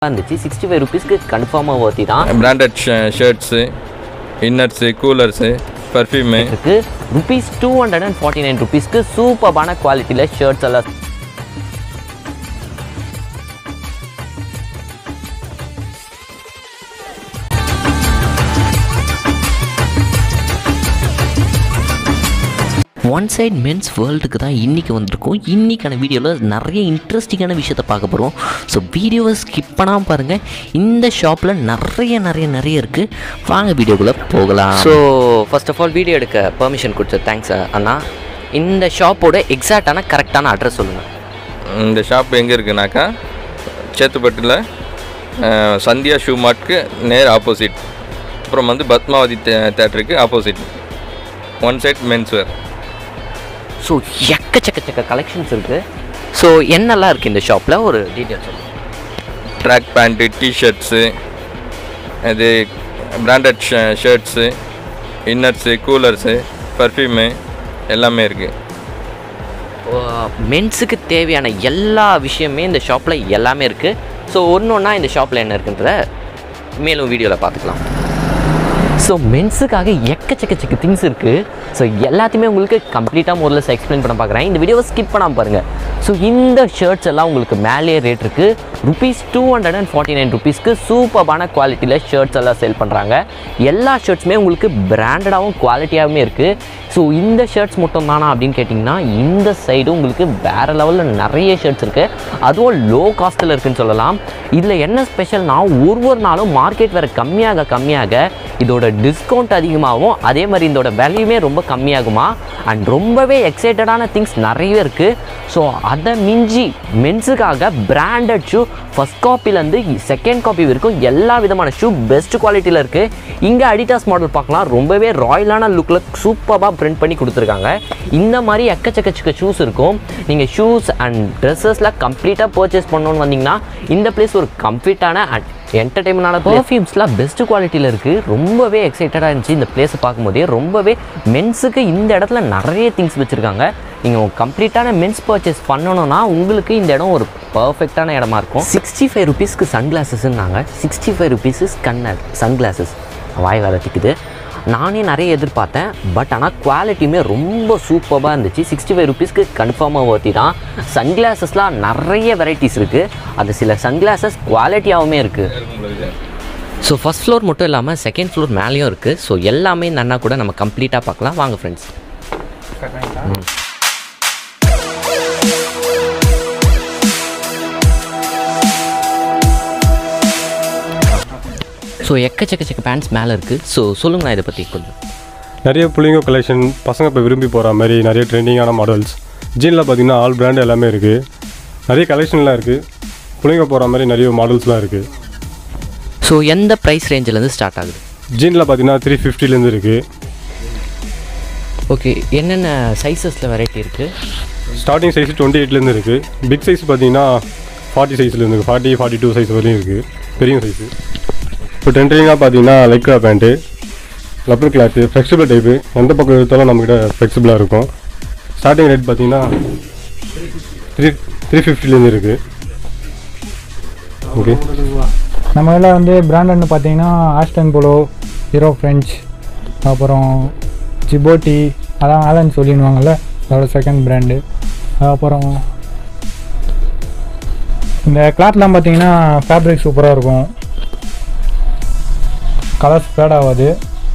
இருந்துச்சு sixty five ருபீஸ்க்கு கன்ஃபார்மாக ஓர்த்தி தான் branded shirts inners coolers perfume இருக்கு rupees two hundred and forty nine ருபீஸ்க்கு சூப்பரான குவாலிட்டியில் ஷர்ட்ஸ் எல்லாம் ஒன் சைட் மென்ஸ் வேர்ல்டுக்கு தான் இன்றைக்கி வந்திருக்கோம் இன்றைக்கான வீடியோவில் நிறைய இன்ட்ரெஸ்டிங்கான விஷயத்த பார்க்க போகிறோம் ஸோ வீடியோவை ஸ்கிப் பண்ணாமல் பாருங்கள் இந்த ஷாப்பில் நிறைய நிறைய நிறைய இருக்குது வாங்க வீடியோக்குள்ளே போகலாம் so first of all video எடுக்க பெர்மிஷன் கொடுத்த தேங்க்ஸ் அண்ணா இந்த ஷாப்போட எக்ஸாக்டான கரெக்டான அட்ரஸ் சொல்லுங்கள் இந்த ஷாப் எங்கே இருக்குனாக்கா சேத்துப்பட்டில் அஹ், சந்தியா ஷூ மார்ட்க்கு நேர் ஆப்போசிட் அப்புறம் வந்து பத்மாவதி தே தேட்டருக்கு opposite one side menswear so எக்கச்சக்க கலெக்ஷன்ஸ் இருக்குது ஸோ என்னெல்லாம் இருக்குது இந்த ஷாப்பில் ஒரு டீட்டெயில் சொல்லுங்கள் ட்ராக் பேண்ட்டு டிஷர்ட்ஸு இது branded shirts inners coolers perfume எல்லாமே இருக்குது மென்ஸுக்கு தேவையான எல்லா விஷயமே இந்த ஷாப்பில் எல்லாமே இருக்குது ஸோ ஒன்று ஒன்றா இந்த ஷாப்பில் என்ன இருக்குன்றத மேலும் வீடியோவில் பார்த்துக்கலாம் ஸோ மென்ஸுக்காக எக்கச்சக்கச்சக்க திங்ஸ் இருக்குது ஸோ எல்லாத்தையுமே உங்களுக்கு கம்ப்ளீட்டாக முதல்ல எக்ஸ்பிளைன் பண்ண பார்க்குறேன் இந்த வீடியோவை ஸ்கிப் பண்ணாமல் பாருங்கள் ஸோ இந்த ஷர்ட்ஸ் எல்லாம் உங்களுக்கு மேலேயே ரேட் இருக்குது rupees two hundred and forty nine ருபீஸ்க்கு சூப்பரான குவாலிட்டியில் ஷர்ட்ஸ் எல்லாம் சேல் பண்ணுறாங்க எல்லா ஷர்ட்ஸுமே உங்களுக்கு பிராண்டடாகவும் குவாலிட்டியாகவும் இருக்குது ஸோ இந்த ஷர்ட்ஸ் மட்டும் தானா அப்படின்னு கேட்டிங்கன்னா இந்த சைடு உங்களுக்கு வேறு லெவலில் நிறைய ஷர்ட்ஸ் இருக்குது அதுவும் லோ காஸ்ட்டில் இருக்குன்னு சொல்லலாம் இதில் என்ன ஸ்பெஷல்னா ஒரு ஒரு நாளும் மார்க்கெட் வேறு கம்மியாக கம்மியாக இதோட டிஸ்கவுண்ட் அதிகமாகும் அதே மாதிரி இதோட விலையுமே ரொம்ப கம்மியாகுமா அண்ட் ரொம்பவே எக்ஸைட்டடான திங்ஸ் நிறைய இருக்குது ஸோ அதை மிஞ்சி மென்ஸுக்காக பிராண்டட் ஷூ ஃபஸ்ட் காப்பிலேருந்து செகண்ட் காப்பி வரைக்கும் எல்லா விதமான ஷூ பெஸ்ட் குவாலிட்டியில் இருக்குது இங்கே அடிடாஸ் மாடல் பார்க்கலாம் ரொம்பவே ராயலான லுக்கில் சூப்பராக பிரிண்ட் பண்ணி கொடுத்துருக்காங்க இந்த மாதிரி எக்கச்சக்கச்சக்க ஷூஸ் இருக்கும் நீங்கள் ஷூஸ் அண்ட் ட்ரெஸ்ஸஸில் கம்ப்ளீட்டாக பர்ச்சேஸ் பண்ணணும்னு வந்தீங்கன்னா இந்த பிளேஸ் ஒரு கம்ப்ளீட்டான அண்ட் என்டர்டைன்மெண்டான பர்ஃப்யூம்ஸ்லாம் பெஸ்ட் குவாலிட்டியில் இருக்குது ரொம்பவே எக்ஸைட்டடாக இருந்துச்சு இந்த பிளேஸை பார்க்கும்போதே ரொம்பவே மென்ஸுக்கு இந்த இடத்துல நிறைய திங்ஸ் வச்சுருக்காங்க நீங்கள் கம்ப்ளீட்டான மென்ஸ் பர்ச்சேஸ் பண்ணணும்னா உங்களுக்கு இந்த இடம் ஒரு பர்ஃபெக்டான இடமா இருக்கும் சிக்ஸ்டி ஃபைவ் ருபீஸ்க்கு சன் கிளாஸஸ்ன்னாங்க சிக்ஸ்டி ஃபைவ் ருபீஸஸ் கண்ணர் சன் கிளாஸஸ் வாய் வேலை திக்குது நானே நிறைய எதிர்பார்த்தேன் பட் ஆனால் குவாலிட்டியுமே ரொம்ப சூப்பராக இருந்துச்சு சிக்ஸ்டி ஃபைவ் ருபீஸ்க்கு கன்ஃபார்மாக ஓர்த்தி தான் சன்கிளாஸஸ்லாம் நிறைய வெரைட்டிஸ் இருக்குது அது சில சன்கிளாஸஸ் குவாலிட்டியாகவுமே இருக்குது ஸோ ஃபஸ்ட் ஃப்ளோர் மட்டும் இல்லாமல் செகண்ட் ஃப்ளோர் மேலேயும் இருக்குது ஸோ எல்லாமே நன்னா கூட நம்ம கம்ப்ளீட்டாக பார்க்கலாம் வாங்க ஃப்ரெண்ட்ஸ் ஸோ எக்கச்சக்கச்சக்க பேண்ட்ஸ் மேலே இருக்குது ஸோ சொல்லுங்கண்ணா இதை பற்றி கொஞ்சம் நிறைய புள்ளிங்க கலெக்ஷன் பசங்க இப்போ விரும்பி போகிற மாதிரி நிறைய ட்ரெண்டிங்கான மாடல்ஸ் ஜீனில் பார்த்தீங்கன்னா ஆல் பிராண்ட் எல்லாமே இருக்குது நிறைய கலெக்ஷன்லாம் இருக்குது புள்ளிங்க போகிற மாதிரி நிறைய மாடல்ஸ்லாம் இருக்குது ஸோ எந்த ப்ரைஸ் ரேஞ்சிலேருந்து ஸ்டார்ட் ஆகுது ஜீனில் பார்த்தீங்கன்னா த்ரீ ஃபிஃப்டிலேருந்து இருக்குது ஓகே என்னென்ன சைஸஸில் வெரைட்டி இருக்குது ஸ்டார்டிங் சைஸ் டுவெண்ட்டி எயிட்லேருந்து இருக்குது பிக் சைஸ் பார்த்தீங்கன்னா ஃபார்ட்டி சைஸ்லேருந்து இருக்குது ஃபார்ட்டி ஃபார்ட்டி டூ சைஸ் வரையும் இருக்குது பெரிய சைஸு இப்போ ட்ரெண்டிங்காக பார்த்தீங்கன்னா Lycra pant rubber cloth flexible type எந்த பக்கம் எடுத்தாலும் நம்மக்கிட்ட ஃப்ளெக்சிபிளாக இருக்கும் ஸ்டார்டிங் ரேட் பார்த்தீங்கன்னா த்ரீ த்ரீ ஃபிஃப்டிலேருந்து இருக்குது ஓகே நம்ம இதில் வந்து பிராண்டட்னு பார்த்தீங்கன்னா ஆஸ்டன் போலோ ஹீரோ ஃப்ரெஞ்ச் அப்புறம் ஜிபோட்டி அதான் ஆலன் சொல்லிடுவாங்கள்ல அதோட செகண்ட் பிராண்டு அப்புறம் இந்த கிளாத்லாம் பார்த்தீங்கன்னா ஃபேப்ரிக் சூப்பராக இருக்கும் கலர் ஸ்ப்ரெட் ஆகாது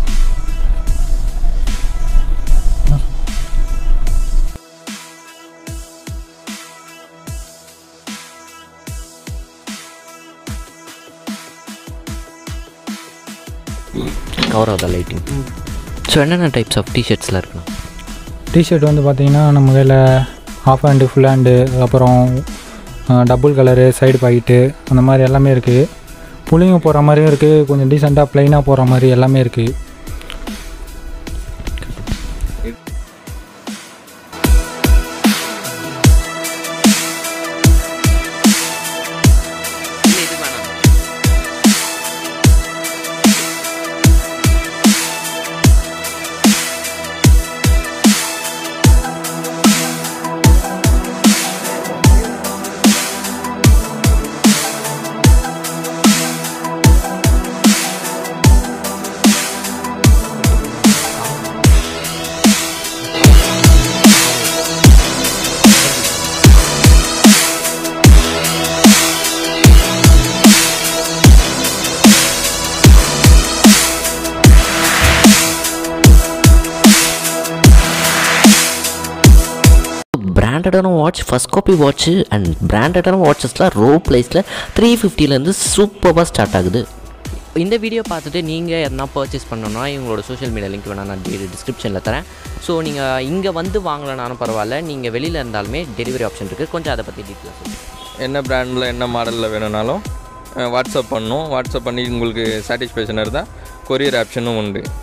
கவர் ஆகுதா லைட்டிங் ஸோ என்னென்ன டைப்ஸ் ஆஃப் டிஷர்ட்ஸ்லாம் இருக்குண்ணா டிஷர்ட் வந்து பார்த்தீங்கன்னா நம்ம கையில் ஹாஃப் ஹேண்டு ஃபுல் ஹேண்டு அப்புறம் டபுள் கலரு சைடு பாக்கெட்டு அந்த மாதிரி எல்லாமே இருக்குது புளிங்க போடுற மாதிரியும் இருக்குது கொஞ்சம் டீசெண்டாக ப்ளைனாக போடுற மாதிரி எல்லாமே இருக்குது பிராண்டடான watch first copy watch and பிராண்டடான வாட்சஸ்லாம் ரோ ப்ரைஸில் த்ரீ ஃபிஃப்டிலேருந்து சூப்பராக ஸ்டார்ட் ஆகுது இந்த வீடியோ பார்த்துட்டு நீங்கள் எதனா பர்ச்சேஸ் பண்ணணும்னா இவங்களோட சோஷியல் மீடியா லிங்க் வேணால் நான் டிஸ்கிரிப்ஷனில் தரேன் ஸோ நீங்கள் இங்கே வந்து வாங்கலனாலும் பரவாயில்ல நீங்கள் வெளியில் இருந்தாலுமே டெலிவரி ஆப்ஷன் இருக்குது கொஞ்சம் அதை பற்றி டீட்டெயில்ஸ் சொல்லுங்கள் என்ன பிராண்டில் என்ன மாடலில் வேணும்னாலும் அஹ், வாட்ஸ்அப் பண்ணணும் வாட்ஸ்அப் பண்ணி உங்களுக்கு சாட்டிஸ்ஃபேக்ஷன் இருந்தால் கொரியர் ஆப்ஷனும் உண்டு